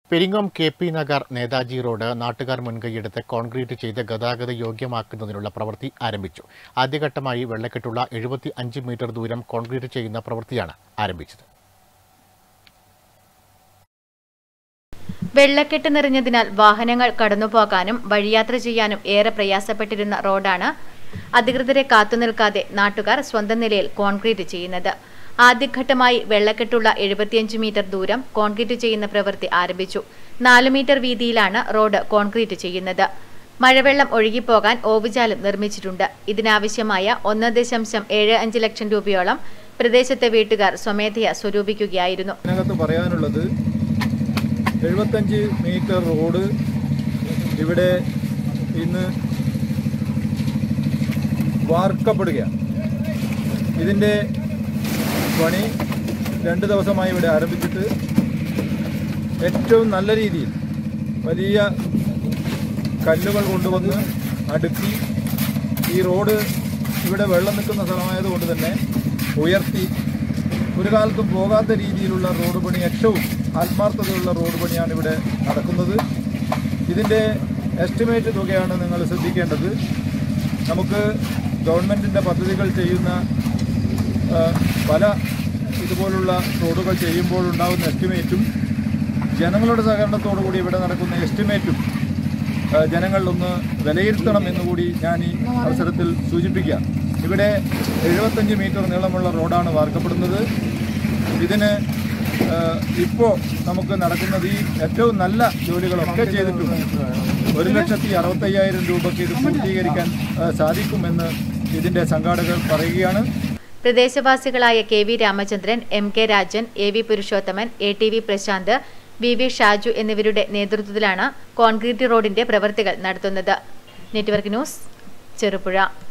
Peringome K P Nagar Netaji road നാട്ടുകാർ മുൻകൈയെടുത്ത് concrete ചെയ്ത് ഗതാഗത യോഗ്യമാക്കുന്നതിനുള്ള പ്രവൃത്തി ആരംഭിച്ചു ആദ്യഘട്ടമായി വെള്ളക്കെട്ടുള്ള എഴുപത്തി അഞ്ച് മീറ്റർ ദൂരം കോൺക്രീറ്റ് ചെയ്യുന്ന പ്രവൃത്തിയാണ് ആരംഭിച്ചത് വെള്ളക്കെട്ട് നിറഞ്ഞതിനാൽ വാഹനങ്ങൾ കടന്നുപോകാനും വഴിയാത്ര ചെയ്യാനും ഏറെ പ്രയാസപ്പെട്ടിരുന്ന റോഡാണ് അധികൃതരെ കാത്തുനിൽക്കാതെ നാട്ടുകാർ സ്വന്തം നിലയിൽ കോൺക്രീറ്റ് ചെയ്യുന്നത് ആദ്യഘട്ടമായി വെള്ളക്കെട്ടുള്ള എഴുപത്തിയഞ്ച് മീറ്റർ ദൂരം കോൺക്രീറ്റ് ചെയ്യുന്ന പ്രവൃത്തി ആരംഭിച്ചു നാല് മീറ്റർ വീതിയിലാണ് റോഡ് കോൺക്രീറ്റ് ചെയ്യുന്നത് മഴവെള്ളം ഒഴുകിപ്പോകാൻ ഓവുചാലും നിർമ്മിച്ചിട്ടുണ്ട് ഇതിനാവശ്യമായ ഒന്ന് ദശാംശം ഏഴ് അഞ്ച് ലക്ഷം രൂപയോളം പ്രദേശത്തെ വീട്ടുകാർ സ്വമേധയാ സ്വരൂപിക്കുകയായിരുന്നു ഇതിനകത്ത് പറയാനുള്ളത് എഴുപത്തഞ്ച് മീറ്റർ റോഡ് ഇവിടെ ഇന്ന് വാർക്കപ്പെടുകയാണ് ഇതിൻ്റെ പണി രണ്ട് ദിവസമായി ഇവിടെ ആരംഭിച്ചിട്ട് ഏറ്റവും നല്ല രീതിയിൽ വലിയ കല്ലുകൾ കൊണ്ടുവന്ന് അടുക്കി ഈ റോഡ് ഇവിടെ വെള്ളം നിൽക്കുന്ന സ്ഥലമായതുകൊണ്ട് തന്നെ ഉയർത്തി ഒരു കാലത്തും പോകാത്ത രീതിയിലുള്ള റോഡ് പണി ഏറ്റവും ആത്മാർത്ഥതയുള്ള റോഡ് പണിയാണ് ഇവിടെ നടക്കുന്നത് ഇതിൻ്റെ എസ്റ്റിമേറ്റ് തുകയാണ് നിങ്ങൾ ശ്രദ്ധിക്കേണ്ടത് നമുക്ക് ഗവൺമെൻറ്റിൻ്റെ പദ്ധതികൾ ചെയ്യുന്ന ആ, പല ഇതുപോലുള്ള റോഡുകൾ ചെയ്യുമ്പോൾ ഉണ്ടാകുന്ന എസ്റ്റിമേറ്റും ജനങ്ങളുടെ സഹകരണത്തോടു കൂടി ഇവിടെ നടക്കുന്ന എസ്റ്റിമേറ്റും ആ, ജനങ്ങളിലൊന്ന് വിലയിരുത്തണം എന്നുകൂടി ഞാൻ ഈ അവസരത്തിൽ സൂചിപ്പിക്കാം ഇവിടെ എഴുപത്തഞ്ച് മീറ്റർ നീളമുള്ള റോഡാണ് വാർക്കപ്പെടുന്നത് ഇതിന് ഇപ്പോൾ നമുക്ക് നടക്കുന്നത് ഈ ഏറ്റവും നല്ല ജോലികളൊക്കെ ചെയ്തിട്ടുണ്ട് ഒരു ലക്ഷത്തി അറുപത്തയ്യായിരം രൂപയ്ക്ക് ഇത് പൂർത്തീകരിക്കാൻ ആ, സാധിക്കുമെന്ന് ഇതിൻ്റെ സംഘാടകർ പറയുകയാണ് പ്രദേശവാസികളായ K V Ramachandran M K Rajan A V Purushothaman A T V Prashanth V V Shaju എന്നിവരുടെ നേതൃത്വത്തിലാണ് കോൺക്രീറ്റ് റോഡിന്റെ പ്രവൃത്തികൾ നടത്തുന്നത് നെറ്റ്വർക്ക് ന്യൂസ് ചെറുപുഴ